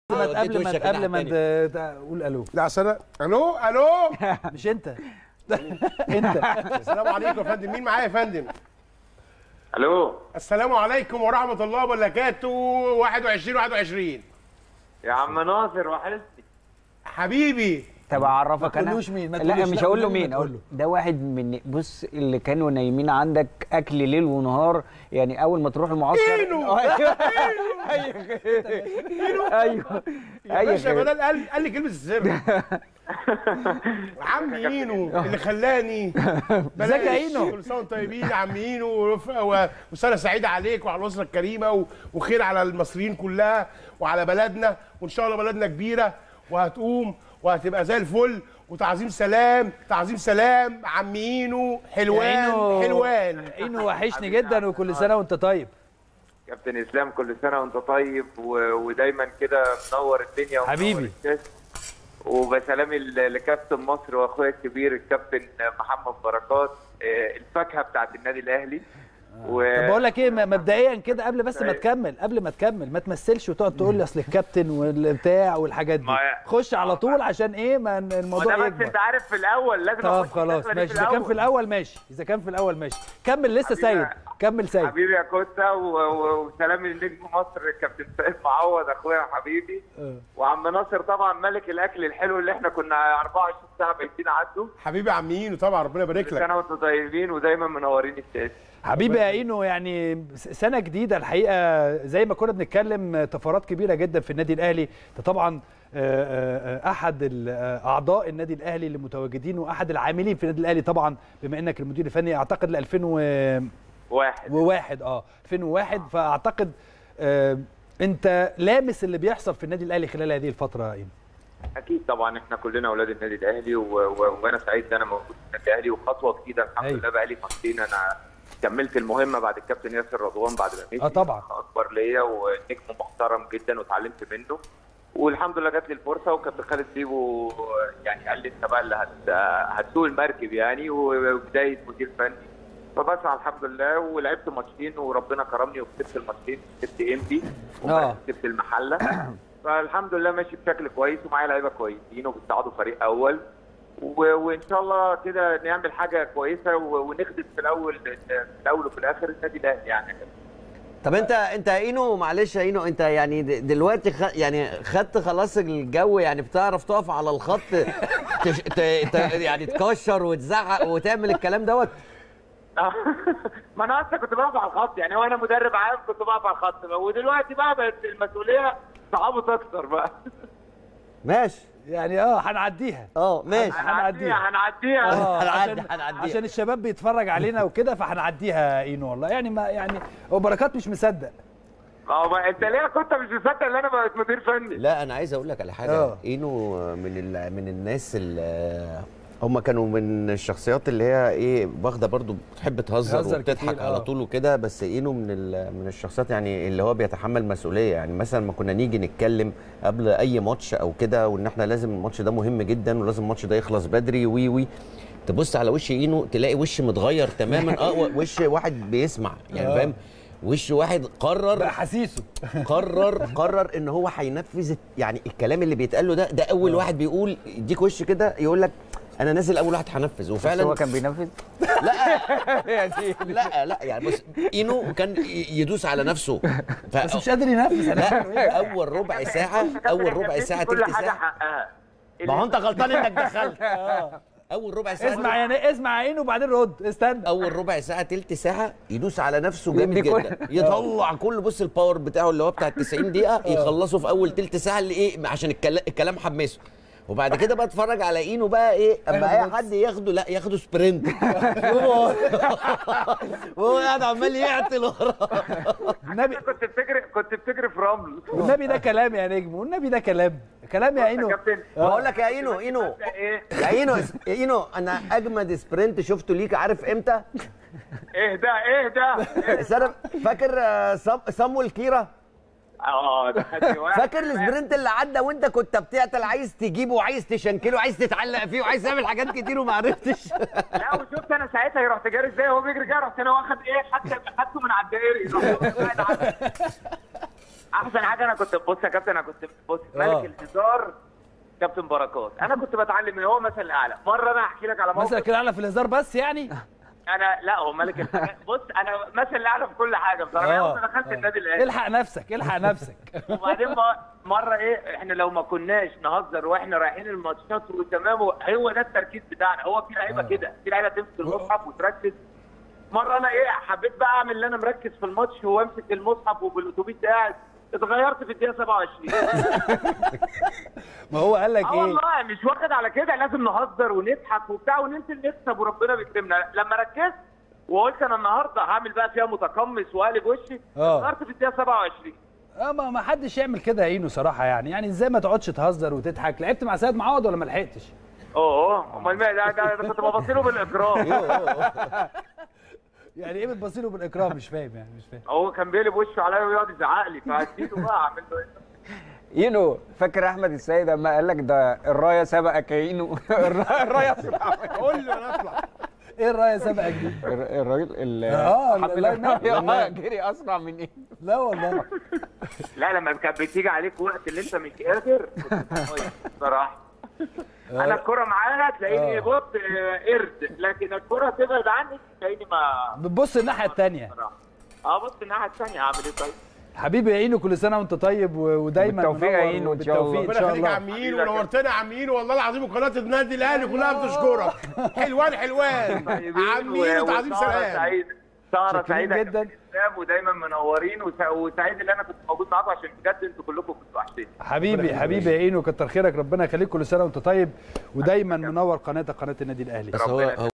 ما وديت قبل ما وشك قبل ما الناحية ت- تقول الو لا عشان أنا- الو الو مش انت انت السلام عليكم يا فندم مين معايا يا فندم الو السلام عليكم ورحمه الله وبركاته 21 21 يا عم ناصر وحشتني حبيبي طب اعرفك انا تقولوش مين، ما لا تقولوش، مش لا، هقول له والنبي ما مين تقول أقول له. ده واحد من بص اللي كانوا نايمين عندك اكل ليل ونهار يعني اول ما تروح المعسكر إينو! ايوه ايوه يا باشا ايوه بدل قال قال لي كلمه السر عم اينو اللي خلاني ازيك يا إينو؟ كل سنه وانتم طيبين يا عم اينو ورف- و- وسنه سعيده عليك وعلى الاسره الكريمه و- وخير على المصريين كلها وعلى بلدنا وان شاء الله بلدنا كبيره وهتقوم وهتبقى زي الفل وتعظيم سلام تعظيم سلام عم اينو حلوان إينو- حلوان اينو وحشني جدا وكل سنه وانت طيب كابتن اسلام كل سنه وانت طيب و... ودايما كده منور الدنيا ومنور حبيبي. الشاشة. وبسلامي ل- لكابتن مصر واخويا الكبير الكابتن محمد بركات آه، الفاكهه بتاعت النادي الاهلي و... طب بقول لك ايه م- مبدئيا كده قبل بس ما أيوة. تكمل قبل ما تكمل ما تمثلش وتقعد تقول لي اصل الكابتن والبتاع والحاجات دي ما- خش على طول عشان ايه ما ن- وده الموضوع بس يكبر انت عارف في الاول لازم طب أخش خلاص الجدول ماشي اذا كان في الاول ماشي اذا كان في الاول ماشي كمل لسه حبيبي سيد يا- كمل سيد حبيبي يا كوتا و... و... وسلامي لنجم مصر الكابتن سيد معوض اخويا حبيبي آه. وعم ناصر طبعا ملك الاكل الحلو اللي احنا كنا 24 ساعه بايتين عنده حبيبي عم اينو طبعا ربنا يبارك كل لك سنه وانتم طيبين ودايما منورين الشاشه حبيبي يا اينو يعني س- سنه جديده الحقيقه زي ما كنا بنتكلم آه، طفرات كبيره جدا في النادي الاهلي انت طبعا آه، آه، آه، احد ال- آه، اعضاء النادي الاهلي اللي متواجدين واحد العاملين في النادي الاهلي طبعا بما انك المدير الفني اعتقد ل 2001 واحد اه 2001 فاعتقد آه، انت لامس اللي بيحصل في النادي الاهلي خلال هذه الفتره يا اينو اكيد طبعا احنا كلنا اولاد النادي الاهلي و... و... وانا سعيد ان انا موجود في النادي الاهلي وخطوه جديده الحمد أيوة. لله بقى لي سنتين انا كملت المهمه بعد الكابتن ياسر رضوان بعد ما مشي آه طبعا. اكبر ليا ونجم محترم جدا واتعلمت منه والحمد لله جات لي الفرصه وكابتن خالد بيبو يعني قال لي انت بقى اللي هت... هتسوق المركب يعني وبدايه مدير فني فبسعى الحمد لله ولعبت ماتشين وربنا كرمني وكسبت الماتشين كسبت ام بي آه. كسبت المحله فالحمد لله ماشي بشكل كويس ومعايا لعيبه كويسين وبيصعدوا فريق اول و... وان شاء الله كده نعمل حاجه كويسه و... ونخدم في الاول في الاول وفي الاخر النادي الاهلي يعني طب انت انت يا اينو معلش يا اينو انت يعني د- دلوقتي خ... يعني خدت خلاص الجو يعني بتعرف تقف على الخط تش... ت... ت... يعني تكشر وتزعق وتعمل الكلام دوت ما انا اصلا كنت بقف على الخط يعني وانا مدرب عام كنت بقف على الخط ودلوقتي بقى بقت المسؤوليه صعبت اكتر بقى ماشي يعني اه هنعديها اه ماشي هنعديها. هنعديها اه هنعدي- عشان هنعديها. عشان الشباب بيتفرج علينا وكده فهنعديها يا اينو والله يعني ما يعني هو بركات مش مصدق ما هو بقى انت ليه كنت مش مصدق ان انا بقيت مدير فني لا انا عايز اقول لك على حاجه اه. اينو من ال... من الناس اللي هم كانوا من الشخصيات اللي هي ايه واخده برضو بتحب تهزر تهزر وبتضحك كتير، على اه. طول وكده بس اينو من ال... من الشخصيات يعني اللي هو بيتحمل مسؤوليه يعني مثلا ما كنا نيجي نتكلم قبل اي ماتش او كده وان احنا لازم الماتش ده مهم جدا ولازم الماتش ده يخلص بدري وي وي تبص على وش اينو تلاقي وش متغير تماما اه وش واحد بيسمع يعني اه. فاهم وش واحد قرر بقى حسيسه قرر قرر ان هو هينفذ يعني الكلام اللي بيتقال له ده ده اول واحد بيقول يديك وش كده يقول لك انا نازل اول واحد هنفذ بس هو وفعلا كان بينفذ لا لا يعني بص اينو كان يدوس على نفسه ف... بس مش قادر ينفذ لا اول ربع ساعه اول ربع ساعه كل تلت حاجه ساعه حقها ما هو انت غلطان انك دخلت اول ربع ساعه اسمع يعني اسمع يا اينو وبعدين رد استنى اول ربع ساعه تلت ساعه يدوس على نفسه جامد يدي كل- جدا يطلع كل بص الباور بتاعه اللي هو بتاع ال 90 دقيقه يخلصه في اول تلت ساعه اللي ايه عشان الكلام الكلام حمسه وبعد كده بقى اتفرج على اينو بقى ايه اما اي حد ياخده لا ياخده سبرنت وهو وهو قاعد عمال يعطل وراه النبي كنت بتجري كنت بتجري في رمل والنبي ده كلام يا نجم والنبي ده كلام كلام يا اينو كابتن بقول لك يا اينو اينو ايه يا اينو يا اينو انا اجمد سبرنت شفته ليك عارف امتى؟ اهدى اهدى سنة فاكر آه، صم- صمويل كيرا اه ده خد واحد فاكر السبرنت اللي عدى وانت كنت بتعطل عايز تجيبه وعايز تشنكله وعايز تتعلق فيه وعايز تعمل حاجات كتير وما عرفتش لا وشفت انا ساعتها رحت جاري ازاي وهو بيجري كده رحت انا واخد ايه حتى خدته من على الدائري رحت قاعد على- احسن حاجه انا كنت بص يا كابتن انا كنت بص آه. ملك الهزار كابتن بركات انا كنت بتعلم من هو مثل الاعلى مره انا احكي لك على موقف مثلا كده اعلى في الهزار بس يعني انا لا هو ملك الحاجات بص انا مثل الاعلى في كل حاجه بصراحه آه. انا دخلت النادي الاهلي الحق نفسك الحق نفسك وبعدين م- مره ايه احنا لو ما كناش نهزر واحنا رايحين الماتشات وتمام هو ده التركيز بتاعنا هو في لعيبه كده في لعيبه تمسك المصحف وتركز مره انا ايه حبيت بقى اعمل اللي انا مركز في الماتش وامسك المصحف وبالاتوبيس قاعد اتغيرت في الدقيقه 27 ما هو قال لك اه ايه والله مش واخد على كده لازم نهزر ونضحك وبتاع وننزل نكسب وربنا بيكرمنا لما ركزت وقلت انا النهارده هعمل بقى فيها متقمص وقالب وشي آه. اتغيرت في الدقيقه 27 اه ما ما حدش يعمل كده يا اينو صراحه يعني يعني ازاي ما تقعدش تهزر وتضحك لعبت مع سيد معوض ولا ما لحقتش اه اه امال ما ده, ده, ده كنت ببصيله بالاكرام يعني ايه بتبصي له بالاكرام مش فاهم يعني مش فاهم هو كان بيقلب وشه عليا ويقعد يزعق لي فهديله بقى اعمل له ايه اينو فاكر احمد السيد لما قال لك ده الرايه سبقك يا اينو الرايه الرايه سبقك قول لي انا اطلع ايه الرايه سبقك دي الر- الراجل ال آه، حب لا، لا، الراية لا. جري اسرع من ايه لا والله لا لما كانت بتيجي عليك وقت اللي انت مش قادر كنت بتميز بصراحه انا الكرة معايا تلاقيني آه. بص آه، قرد لكن الكرة تبعد عني تلاقيني ما بتبص الناحيه الثانيه بصراحة. اه بص الناحية الثانية هعمل ايه طيب؟ حبيبي يا اينو كل سنه وانت طيب و- ودايما بالتوفيق يا منور إينو إن شاء الله. وبالتوفيق ان ربنا شاء يخليك يا الله عم مين ونورتنا يا عم مين والله العظيم وقناه النادي الاهلي كلها بتشكرك حلوان حلوان عم مين وتعظيم وسهرة سلام سعيدة سهرة شاكرين سعيدة يا جدا. كابتن اسلام ودايما منورين وسع- وسعيد ان انا كنت موجود معاكم عشان بجد انتوا كلكم كنتوا وحشين حبيبي حبيبي يا اينو كتر خيرك ربنا يخليك كل سنه وانت طيب ودايما منور قناتك قناه النادي الاهلي بس هو ربنا هو